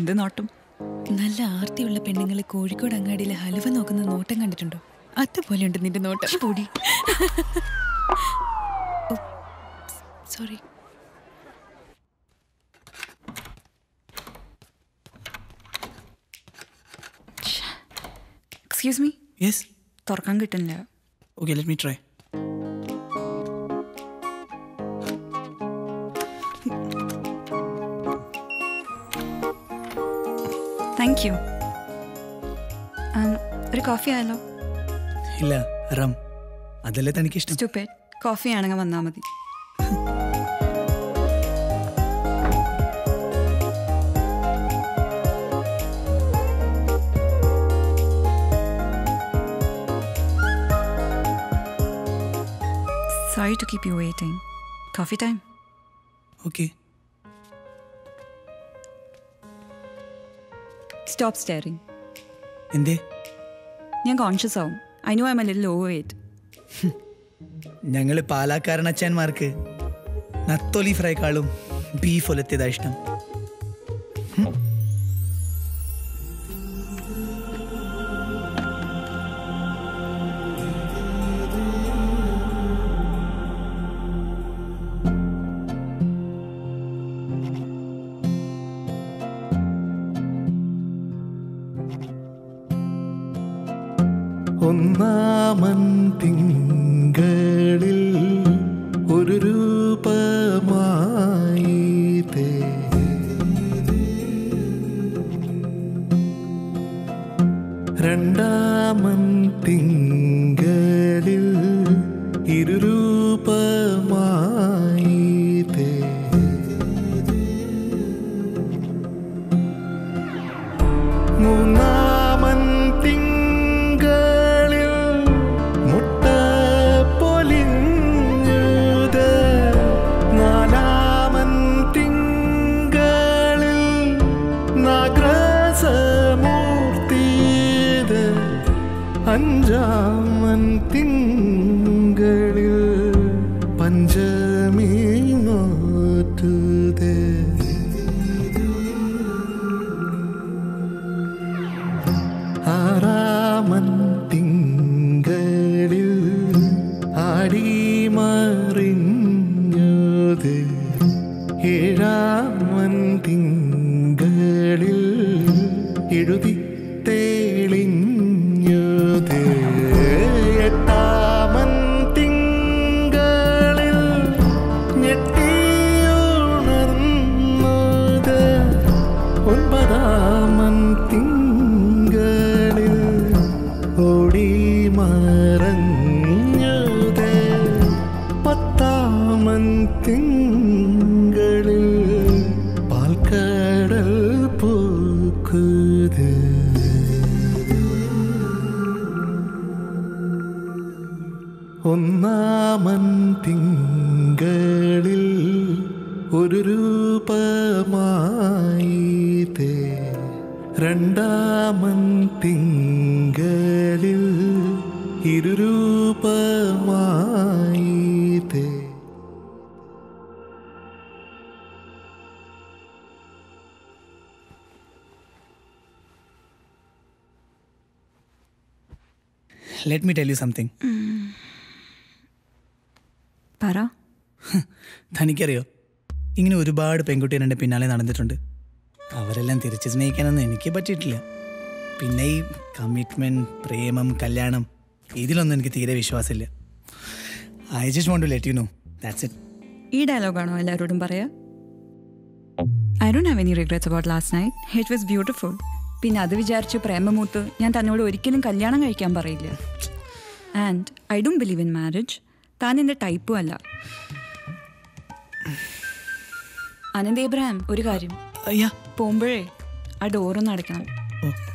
എന്ത് നോട്ടം നല്ല ആർത്തിയുള്ള പെണ്ണുങ്ങൾ കോഴിക്കോട് അങ്ങാടിയിലെ ഹലുവ നോക്കുന്ന നോട്ടം കണ്ടിട്ടുണ്ടോ അതുപോലെയുണ്ട് നിന്റെ നോട്ടം പൊടി സോറി എക്സ്ക്യൂസ് മീ യെസ് തുറക്കാൻ കിട്ടുന്നില്ല okay let me try thank you ഒരു കോഫി ആയാലോ ഇല്ല റം അതല്ലേ തനിക്കിഷ്ടം സ്റ്റുപ്പേറ്റ് കോഫി ആണെങ്കിൽ വന്നാൽ മതി Sorry to keep you waiting. Coffee time. Okay Stop staring. എന്തേ ഞാൻ കോൺഷ്യസ് ആവും I know I'm a little overweight ഞങ്ങൾ പാലാക്കാരനച്ചാന്മാർക്ക് നത്തോലി ഫ്രൈക്കാളും ബീഫ് ഒലത്തിയതാ ഇഷ്ടം ഒന്നാമൻ തിങ്കളിൽ ഒരു രൂപമായി തേ രണ്ടാമൻ തിങ്കളിൽ ഇരുരൂപമായി തേ മൂന്നാമൻ തിങ്കളിൽ മുട്ട പൊലിഞ്ഞത് നാലാമൻ തിങ്കളിൽ നാഗ്രസമൂർത്തിയത് അഞ്ചാമൻ തിങ്കളിൽ പഞ്ചമി നോറ്റുതേ ആറാമൻ തിങ്കളിൽ ആടിമറിഞ്ഞത് ഏഴാമൻ തിങ്കളിൽ എഴുതി തെളിഞ്ഞത് എട്ടാമൻ തിങ്കളിൽ ഞെട്ടിയുണർന്നത് ഒൻപതാമൻ തിങ്കളിൽ ഓടി മറഞ്ഞത് പത്താമൻ തിങ്കളിൽ പാൽക്കടൽ പൂക്കുത് ഒന്നാമൻ തിങ്കളിൽ ഒരു രൂപമായി തേ രണ്ടാമൻ തിങ്കളിൽ ഇരുരൂപമായി തേ let me tell you something പറ തനിക്കറിയോ ഇങ്ങനെ ഒരുപാട് പെൺകുട്ടികൾ എൻ്റെ പിന്നാലെ നടന്നിട്ടുണ്ട് അവരെല്ലാം തിരിച്ച് സ്നേഹിക്കാനൊന്നും എനിക്ക് പറ്റിയിട്ടില്ല പിന്നെ ഈ കമ്മിറ്റ്മെൻറ്റ് പ്രേമം കല്യാണം ഇതിലൊന്നും എനിക്ക് തീരെ വിശ്വാസമില്ല I just want to let you know that's it ഈ ഡയലോഗാണോ എല്ലാവരോടും പറയാ I don't have any regrets about last night it was beautiful പിന്നെ അത് വിചാരിച്ച് പ്രേമമൂത്ത് ഞാൻ തന്നോട് ഒരിക്കലും കല്യാണം കഴിക്കാൻ പറയില്ല and I don't believe in marriage താൻ എൻ്റെ ടൈപ്പും അല്ല അനന്ത് ഏബ്രഹാം ഒരു കാര്യം അയ്യാ പോകുമ്പോഴേ ആ ഡോറൊന്ന് അടയ്ക്കണം ഓ